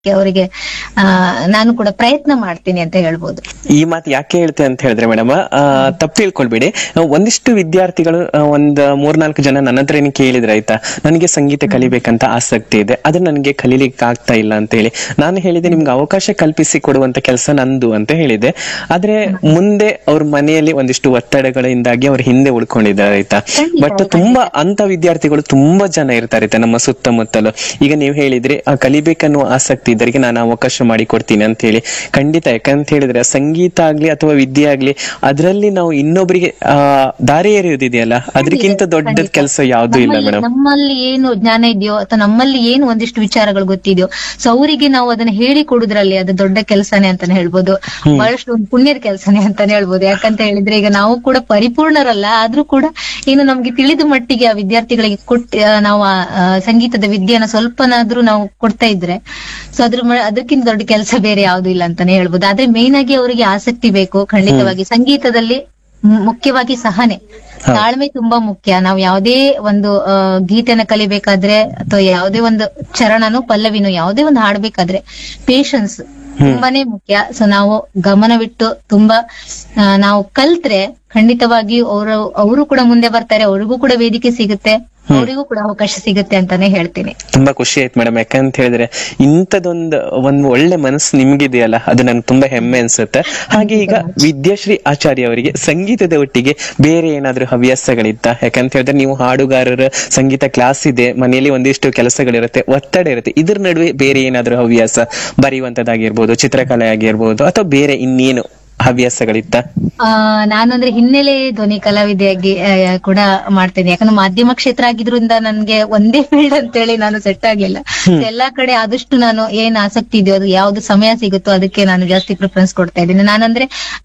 ಅವರಿಗೆ ಆ ನಾನು ಕೂಡ ಪ್ರಯತ್ನ ಮಾಡ್ತೀನಿ ಅಂತ ಹೇಳ್ಬೋದು ಈ ಮಾತು ಯಾಕೆ ಹೇಳ್ತೆ ಅಂತ ಹೇಳಿದ್ರೆ ಮೇಡಮ್ ತಪ್ಪು ತಿಳ್ಕೊಳ್ಬೇಡಿ ಆ, ಒಂದಿಷ್ಟು ವಿದ್ಯಾರ್ಥಿಗಳು ಆ, ಒಂದ್ ಮೂರ್ನಾಲ್ಕು ಜನ ನನ್ನ ಹತ್ರ ಕೇಳಿದ್ರೆ ಆಯ್ತಾ ನನಗೆ ಸಂಗೀತ ಕಲಿಬೇಕಂತ ಆಸಕ್ತಿ ಇದೆ ಆದ್ರೆ ನನಗೆ ಕಲೀಲಿಕ್ಕೆ ಆಗ್ತಾ ಇಲ್ಲ ಅಂತ ಹೇಳಿ ನಾನು ಹೇಳಿದೆ ನಿಮ್ಗೆ ಅವಕಾಶ ಕಲ್ಪಿಸಿ ಕೊಡುವಂತ ಕೆಲಸ ನಂದು ಅಂತ ಹೇಳಿದೆ ಆದ್ರೆ ಮುಂದೆ ಅವ್ರ ಮನೆಯಲ್ಲಿ ಒಂದಿಷ್ಟು ಒತ್ತಡಗಳಿಂದಾಗಿ ಅವ್ರ ಹಿಂದೆ ಉಳ್ಕೊಂಡಿದ್ದಾರೆ ಆಯ್ತಾ ಖಂಡಿತ, ಬಟ್ ತುಂಬಾ ಅಂತ ವಿದ್ಯಾರ್ಥಿಗಳು ತುಂಬಾ ಜನ ಇರ್ತಾರೆ ಆಯ್ತಾ ನಮ್ಮ ಸುತ್ತಮುತ್ತಲು ಈಗ ನೀವು ಹೇಳಿದ್ರಿ ಆ ಕಲಿಬೇಕನ್ನುವ ಆಸಕ್ತಿ ಇದ್ದರಿಗೆ ನಾನು ಅವಕಾಶ ಮಾಡಿ ಕೊಡ್ತೀನಿ ಅಂತ ಹೇಳಿ ಖಂಡಿತ ಯಾಕಂತ ಹೇಳಿದ್ರೆ ಸಂಗೀತ ಆಗ್ಲಿ ಅಥವಾ ವಿದ್ಯೆ ಆಗ್ಲಿ ಅದರಲ್ಲಿ ನಾವು ಇನ್ನೊಬ್ಬರಿಗೆ ಆ ದಾರಿ ಎರೆಯೋದಿದೆಯಲ್ಲ ಅದಕ್ಕಿಂತ ದೊಡ್ಡ ಕೆಲಸ ಯಾವ್ದು ಇಲ್ಲ ನಮ್ಮಲ್ಲಿ- ಮೇಡಮ್ ನಮ್ಮಲ್ಲಿ ಏನು ಜ್ಞಾನ ಇದೆಯೋ ಅಥವಾ ನಮ್ಮಲ್ಲಿ ಏನು ಒಂದಿಷ್ಟು ವಿಚಾರಗಳು ಗೊತ್ತಿದೆಯೋ ಸೊ ಅವರಿಗೆ ನಾವು ಅದನ್ನ ಹೇಳಿ ಕೊಡುದ್ರಲ್ಲಿ ಅದು ದೊಡ್ಡ ಕೆಲಸನೇ ಅಂತಾನೆ ಹೇಳ್ಬೋದು ಬಹಳಷ್ಟು ಒಂದು ಪುಣ್ಯದ ಕೆಲಸನೇ ಅಂತಾನೆ ಹೇಳ್ಬೋದು ಯಾಕಂತ ಹೇಳಿದ್ರೆ ಈಗ ನಾವು ಕೂಡ ಪರಿಪೂರ್ಣರಲ್ಲ ಆದ್ರೂ ಕೂಡ ಏನು ನಮ್ಗೆ ತಿಳಿದ ಮಟ್ಟಿಗೆ ಆ ವಿದ್ಯಾರ್ಥಿಗಳಿಗೆ ಕೊಟ್ಟು ಆ, ನಾವು ಆ, ಆ, ಸಂಗೀತದ ವಿದ್ಯೆನ ಸ್ವಲ್ಪನಾದ್ರೂ ನಾವು ಕೊಡ್ತಾ ಇದ್ರೆ ಸೊ ಅದ್ರ ಮ- ಅದಕ್ಕಿಂತ ದೊಡ್ಡ ಕೆಲಸ ಬೇರೆ ಯಾವ್ದು ಇಲ್ಲ ಅಂತಾನೆ ಹೇಳ್ಬೋದು ಆದ್ರೆ ಮೇನ್ ಆಗಿ ಅವರಿಗೆ ಆಸಕ್ತಿ ಬೇಕು ಖಂಡಿತವಾಗಿ ಸಂಗೀತದಲ್ಲಿ ಮು- ಮುಖ್ಯವಾಗಿ ಸಹನೆ ತಾಳ್ಮೆ ತುಂಬಾ ಮುಖ್ಯ ನಾವು ಯಾವುದೇ ಒಂದು ಆ, ಗೀತೆನ ಕಲಿಬೇಕಾದ್ರೆ ಅಥವಾ ಯಾವುದೇ ಒಂದು ಚರಣನು ಪಲ್ಲವಿನು ಯಾವುದೇ ಒಂದು ಹಾಡ್ಬೇಕಾದ್ರೆ ಪೇಶನ್ಸ್ ತುಂಬಾನೇ ಮುಖ್ಯ ಸೊ ನಾವು ಗಮನವಿಟ್ಟು ತುಂಬಾ ಆ, ನಾವು ಕಲ್ತ್ರೆ ಖಂಡಿತವಾಗಿ ಅವರು ಅವರು ಕೂಡ ಮುಂದೆ ಬರ್ತಾರೆ ಅವ್ರಿಗೂ ಕೂಡ ವೇದಿಕೆ ಸಿಗುತ್ತೆ ಅವರಿಗೂ ಕೂಡ ಅವಕಾಶ ಸಿಗುತ್ತೆ ಅಂತಾನೆ ಹೇಳ್ತೀನಿ ತುಂಬಾ ಖುಷಿ ಆಯ್ತು ಮೇಡಮ್ ಯಾಕಂತ ಹೇಳಿದ್ರೆ ಇಂಥದೊಂದು ಒಂದು ಒಳ್ಳೆ ಮನಸ್ಸು ನಿಮ್ಗಿದೆಯಲ್ಲ ಅದು ನನ್ಗೆ ತುಂಬಾ ಹೆಮ್ಮೆ ಅನ್ಸುತ್ತೆ ಹಾಗೆ ಈಗ ವಿದ್ಯಾಶ್ರೀ ಆಚಾರ್ಯ ಅವರಿಗೆ ಸಂಗೀತದ ಒಟ್ಟಿಗೆ ಬೇರೆ ಏನಾದ್ರೂ ಹವ್ಯಾಸಗಳಿತ್ತ ಯಾಕಂತ ಹೇಳಿದ್ರೆ ನೀವು ಹಾಡುಗಾರರ ಸಂಗೀತ ಕ್ಲಾಸ್ ಇದೆ ಮನೆಯಲ್ಲಿ ಒಂದಿಷ್ಟು ಕೆಲಸಗಳಿರುತ್ತೆ ಒತ್ತಡ ಇರುತ್ತೆ ಇದ್ರ ನಡುವೆ ಬೇರೆ ಏನಾದ್ರೂ ಹವ್ಯಾಸ ಬರೆಯುವಂತದ್ದಾಗಿರ್ಬೋದು ಚಿತ್ರಕಲೆ ಆಗಿರ್ಬೋದು ಅಥವಾ ಬೇರೆ ಇನ್ನೇನು ಹವ್ಯಾಸಗಳಿತ್ತ ಆ ನಾನು ಅಂದ್ರೆ ಹಿನ್ನೆಲೆ ಧ್ವನಿ ಕಲಾವಿದೆಯಾಗಿ ಆ, ಕೂಡ ಮಾಡ್ತೇನೆ ಯಾಕಂದ್ರೆ ಮಾಧ್ಯಮ ಕ್ಷೇತ್ರ ಆಗಿದ್ರಿಂದ ನನ್ಗೆ ಒಂದೇ ಫೀಲ್ಡ್ ಅಂತೇಳಿ ನಾನು ಸೆಟ್ ಆಗ್ಲಿಲ್ಲ ಎಲ್ಲಾ ಕಡೆ ಆದಷ್ಟು ನಾನು ಏನ್ ಆಸಕ್ತಿ ಇದೆಯೋ ಅದು ಯಾವ್ದು ಸಮಯ ಸಿಗುತ್ತೋ ಅದಕ್ಕೆ ನಾನು ಜಾಸ್ತಿ ಪ್ರಿಫರೆನ್ಸ್ ಕೊಡ್ತಾ ಇದ್ದೀನಿ ನಾನಂದ್ರೆ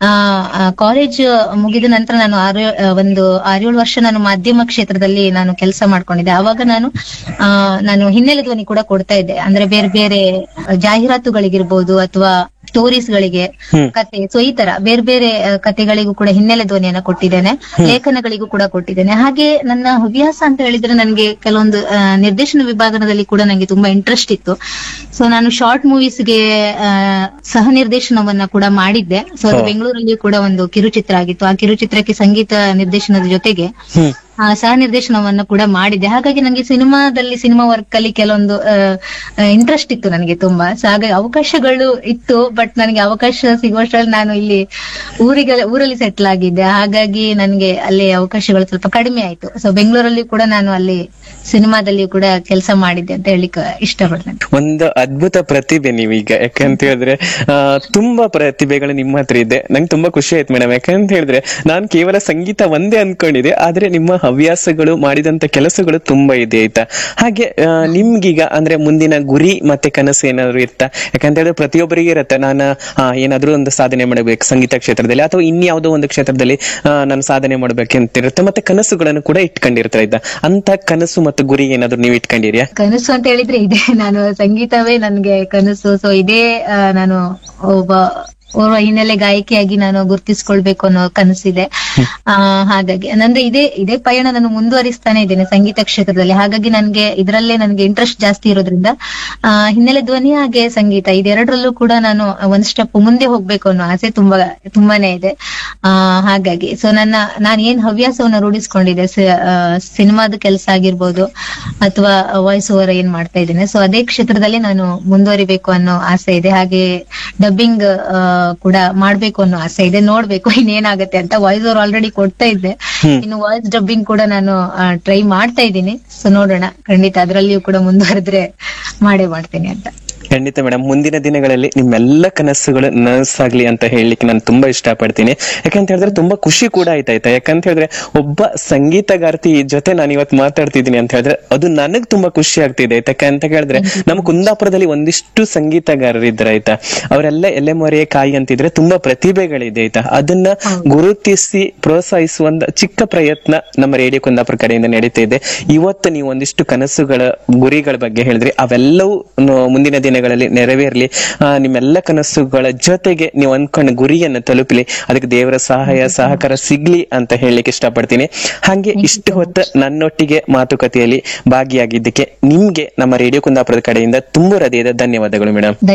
ಆ ಕಾಲೇಜ್ ಮುಗಿದ ನಂತರ ನಾನು ಆರು ಆ, ಒಂದು ಆರೇಳು ವರ್ಷ ನಾನು ಮಾಧ್ಯಮ ಕ್ಷೇತ್ರದಲ್ಲಿ ನಾನು ಕೆಲಸ ಮಾಡ್ಕೊಂಡಿದ್ದೆ ಆವಾಗ ನಾನು ಆ ನಾನು ಹಿನ್ನೆಲೆ ಧ್ವನಿ ಕೂಡ ಕೊಡ್ತಾ ಇದ್ದೆ ಅಂದ್ರೆ ಬೇರೆ ಬೇರೆ ಜಾಹೀರಾತುಗಳಿಗಿರ್ಬೋದು ಅಥವಾ ಸ್ಟೋರೀಸ್ ಗಳಿಗೆ ಕತೆ ಸೊ ಈ ತರ ಬೇರೆ ಬೇರೆ ಆ, ಕತೆಗಳಿಗೂ ಕೂಡ ಹಿನ್ನೆಲೆ ಧ್ವನಿಯನ್ನ ಕೊಟ್ಟಿದ್ದೇನೆ ಲೇಖನಗಳಿಗೂ ಕೂಡ ಕೊಟ್ಟಿದ್ದೇನೆ ಹಾಗೆ ನನ್ನ ಹವ್ಯಾಸ ಅಂತ ಹೇಳಿದ್ರೆ ನನಗೆ ಕೆಲವೊಂದು ಆ, ನಿರ್ದೇಶನ ವಿಭಾಗದಲ್ಲಿ ಕೂಡ ನನಗೆ ತುಂಬಾ ಇಂಟ್ರೆಸ್ಟ್ ಇತ್ತು ಸೊ ನಾನು ಶಾರ್ಟ್ ಮೂವೀಸ್ಗೆ ಸಹ ನಿರ್ದೇಶನವನ್ನ ಕೂಡ ಮಾಡಿದ್ದೆ ಸೊ ಅದು ಬೆಂಗಳೂರಲ್ಲಿ ಕೂಡ ಒಂದು ಕಿರುಚಿತ್ರ ಆಗಿತ್ತು ಆ ಕಿರುಚಿತ್ರಕ್ಕೆ ಸಂಗೀತ ನಿರ್ದೇಶನದ ಜೊತೆಗೆ ಹ್ಮ್ ಆ, ಸಹ ನಿರ್ದೇಶನವನ್ನ ಕೂಡ ಮಾಡಿದೆ ಹಾಗಾಗಿ ನನಗೆ ಸಿನಿಮಾದಲ್ಲಿ ಸಿನಿಮಾ ವರ್ಕ್ ಅಲ್ಲಿ ಕೆಲವೊಂದು ಇಂಟ್ರೆಸ್ಟ್ ಇತ್ತು ನನಗೆ ತುಂಬಾ ಸೊ ಹಾಗಾಗಿ ಅವಕಾಶಗಳು ಇತ್ತು ಬಟ್ ನನಗೆ ಅವಕಾಶ ಸಿಗುವಷ್ಟರಲ್ಲಿ ನಾನು ಇಲ್ಲಿ ಊರಿಗೆ ಊರಲ್ಲಿ ಸೆಟ್ಲ್ ಆಗಿದ್ದೆ ಹಾಗಾಗಿ ನನಗೆ ಅಲ್ಲಿ ಅವಕಾಶಗಳು ಸ್ವಲ್ಪ ಕಡಿಮೆ ಆಯ್ತು ಸೊ ಬೆಂಗಳೂರಲ್ಲಿ ಕೂಡ ನಾನು ಅಲ್ಲಿ ಸಿನಿಮಾದಲ್ಲಿ ಕೂಡ ಕೆಲಸ ಮಾಡಿದ್ದೆ ಅಂತ ಹೇಳಿಕ್ ಇಷ್ಟಪಡ್ತೇನೆ ಒಂದು ಅದ್ಭುತ ಪ್ರತಿಭೆ ನೀವೀಗ ಯಾಕಂತ ಹೇಳಿದ್ರೆ ಆ, ತುಂಬಾ ಪ್ರತಿಭೆಗಳು ನಿಮ್ಮ ಹತ್ರ ಇದೆ ನಂಗೆ ತುಂಬಾ ಖುಷಿ ಆಯ್ತು ಮೇಡಮ್ ಯಾಕಂತ ಹೇಳಿದ್ರೆ ನಾನು ಕೇವಲ ಸಂಗೀತ ಒಂದೇ ಅನ್ಕೊಂಡಿದ್ದೆ ಆದ್ರೆ ನಿಮ್ಮ ಹವ್ಯಾಸಗಳು ಮಾಡಿದಂತ ಕೆಲಸಗಳು ತುಂಬಾ ಇದೆ ಆಯ್ತಾ ಹಾಗೆ ಆ, ನಿಮ್ಗೀಗ ಅಂದ್ರೆ ಮುಂದಿನ ಗುರಿ ಮತ್ತೆ ಕನಸು ಏನಾದ್ರು ಇರ್ತಾ ಯಾಕಂತ ಹೇಳಿದ್ರೆ ಪ್ರತಿಯೊಬ್ಬರಿಗೆ ಇರುತ್ತೆ ನಾನು ಆ, ಏನಾದ್ರೂ ಒಂದು ಸಾಧನೆ ಮಾಡಬೇಕು ಸಂಗೀತ ಕ್ಷೇತ್ರದಲ್ಲಿ ಅಥವಾ ಇನ್ಯಾವುದೋ ಒಂದು ಕ್ಷೇತ್ರದಲ್ಲಿ ಆ, ನಾನು ಸಾಧನೆ ಮಾಡ್ಬೇಕಂತ ಇರುತ್ತೆ ಮತ್ತೆ ಕನಸುಗಳನ್ನು ಕೂಡ ಇಟ್ಕೊಂಡಿರ್ತಾರೆ ಆಯ್ತಾ ಅಂತ ಕನಸು ಮತ್ತು ಗುರಿ ಏನಾದ್ರು ನೀವು ಇಟ್ಕೊಂಡಿರ್ಯಾ ಕನಸು ಅಂತ ಹೇಳಿದ್ರೆ ಇದೆ ನಾನು ಸಂಗೀತವೇ ನನ್ಗೆ ಕನಸು ಸೊ ಇದೇ ಆ, ನಾನು ಒಬ್ಬ ಓರ್ವ ಹಿನ್ನೆಲೆ ಗಾಯಕಿಯಾಗಿ ನಾನು ಗುರ್ತಿಸ್ಕೊಳ್ಬೇಕು ಅನ್ನೋ ಕನಸಿದೆ ಆ ಹಾಗಾಗಿ ನಂದು ಇದೇ ಇದೇ ಪಯಣ ನಾನು ಮುಂದುವರಿಸ್ತಾನೆ ಇದ್ದೇನೆ ಸಂಗೀತ ಕ್ಷೇತ್ರದಲ್ಲಿ ಹಾಗಾಗಿ ನನ್ಗೆ ಇದರಲ್ಲೇ ನನ್ಗೆ ಇಂಟ್ರೆಸ್ಟ್ ಜಾಸ್ತಿ ಇರೋದ್ರಿಂದ ಆ ಹಿನ್ನೆಲೆ ಧ್ವನಿ ಹಾಗೆ ಸಂಗೀತ ಇದೆರಡರಲ್ಲೂ ಕೂಡ ನಾನು ಒಂದ್ ಸ್ಟೆಪ್ ಮುಂದೆ ಹೋಗ್ಬೇಕು ಅನ್ನೋ ಆಸೆ ತುಂಬಾ ತುಂಬಾನೇ ಇದೆ ಆ ಹಾಗಾಗಿ ಸೊ ನನ್ನ ನಾನು ಏನ್ ಹವ್ಯಾಸವನ್ನ ರೂಢಿಸ್ಕೊಂಡಿದ್ದೆ ಸ- ಆ, ಸಿನಿಮಾದ ಕೆಲಸ ಆಗಿರ್ಬೋದು ಅಥವಾ ವಾಯ್ಸ್ ಓವರ್ ಏನ್ ಮಾಡ್ತಾ ಇದ್ದೇನೆ ಸೊ ಅದೇ ಕ್ಷೇತ್ರದಲ್ಲಿ ನಾನು ಮುಂದುವರಿಬೇಕು ಅನ್ನೋ ಆಸೆ ಇದೆ ಹಾಗೆ ಡಬ್ಬಿಂಗ್ ಕೂಡ ಮಾಡ್ಬೇಕು ಅನ್ನೋ ಆಸೆ ಇದೆ ನೋಡ್ಬೇಕು ಇನ್ನೇನಾಗತ್ತೆ ಅಂತ ವಾಯ್ಸ್ ಓವರ್ ಆಲ್ರೆಡಿ ಕೊಡ್ತಾ ಇದ್ದೆ ಇನ್ನು ವಾಯ್ಸ್ ಡಬ್ಬಿಂಗ್ ಕೂಡ ನಾನು ಟ್ರೈ ಮಾಡ್ತಾ ಇದ್ದೀನಿ ಸೊ ನೋಡೋಣ ಖಂಡಿತ ಅದರಲ್ಲಿಯೂ ಕೂಡ ಮುಂದುವರೆದ್ರೆ ಮಾಡೇ ಮಾಡ್ತೀನಿ ಅಂತ ಖಂಡಿತ ಮೇಡಮ್ ಮುಂದಿನ ದಿನಗಳಲ್ಲಿ ನಿಮ್ಮೆಲ್ಲ ಕನಸುಗಳು ನನಸಾಗ್ಲಿ ಅಂತ ಹೇಳಲಿಕ್ಕೆ ನಾನು ತುಂಬಾ ಇಷ್ಟಪಡ್ತೀನಿ ಯಾಕಂತ ಹೇಳಿದ್ರೆ ತುಂಬಾ ಖುಷಿ ಕೂಡ ಆಯ್ತಾಯ್ತಾ ಯಾಕಂತ ಹೇಳಿದ್ರೆ ಒಬ್ಬ ಸಂಗೀತಗಾರ್ತಿ ಜೊತೆ ನಾನು ಇವತ್ತು ಮಾತಾಡ್ತಿದ್ದೀನಿ ಅಂತ ಹೇಳಿದ್ರೆ ಅದು ನನಗ್ ತುಂಬಾ ಖುಷಿ ಆಗ್ತಿದೆ ಯಾಕಂತ ಹೇಳಿದ್ರೆ ನಮ್ಮ ಕುಂದಾಪುರದಲ್ಲಿ ಒಂದಿಷ್ಟು ಸಂಗೀತಗಾರರು ಇದ್ದಾರೆ ಆಯ್ತಾ ಅವರೆಲ್ಲ ಎಲೆ ಮೊರೆಯ ಕಾಯಿ ಅಂತಿದ್ರೆ ತುಂಬಾ ಪ್ರತಿಭೆಗಳಿದೆ ಆಯ್ತಾ ಅದನ್ನ ಗುರುತಿಸಿ ಪ್ರೋತ್ಸಾಹಿಸುವ ಒಂದು ಚಿಕ್ಕ ಪ್ರಯತ್ನ ನಮ್ಮ ರೇಡಿಯೋ ಕುಂದಾಪುರ ಕಡೆಯಿಂದ ನಡೀತಾ ಇದೆ ಇವತ್ತು ನೀವು ಒಂದಿಷ್ಟು ಕನಸುಗಳ ಗುರಿಗಳ ಬಗ್ಗೆ ಹೇಳಿದ್ರೆ ಅವೆಲ್ಲವೂ ನ- ಮುಂದಿನ ದಿನಗಳಲ್ಲಿ ದಿನಗಳಲ್ಲಿ ನೆರವೇರ್ಲಿ ಆ, ನಿಮ್ಮೆಲ್ಲ ಕನಸುಗಳ ಜೊತೆಗೆ ನೀವು ಅನ್ಕೊಂಡ ಗುರಿಯನ್ನು ತಲುಪಲಿ ಅದಕ್ಕೆ ದೇವರ ಸಹಾಯ ಸಹಕಾರ ಸಿಗ್ಲಿ ಅಂತ ಹೇಳಲಿಕ್ಕೆ ಇಷ್ಟಪಡ್ತೀನಿ ಹಾಗೆ ಇಷ್ಟು ಹೊತ್ತು ನನ್ನೊಟ್ಟಿಗೆ ಮಾತುಕತೆಯಲ್ಲಿ ಭಾಗಿಯಾಗಿದ್ದಕ್ಕೆ ನಿಮ್ಗೆ ನಮ್ಮ ರೇಡಿಯೋ ಕುಂದಾಪುರದ ಕಡೆಯಿಂದ ತುಂಬ ಹೃದಯದ ಧನ್ಯವಾದಗಳು ಮೇಡಮ್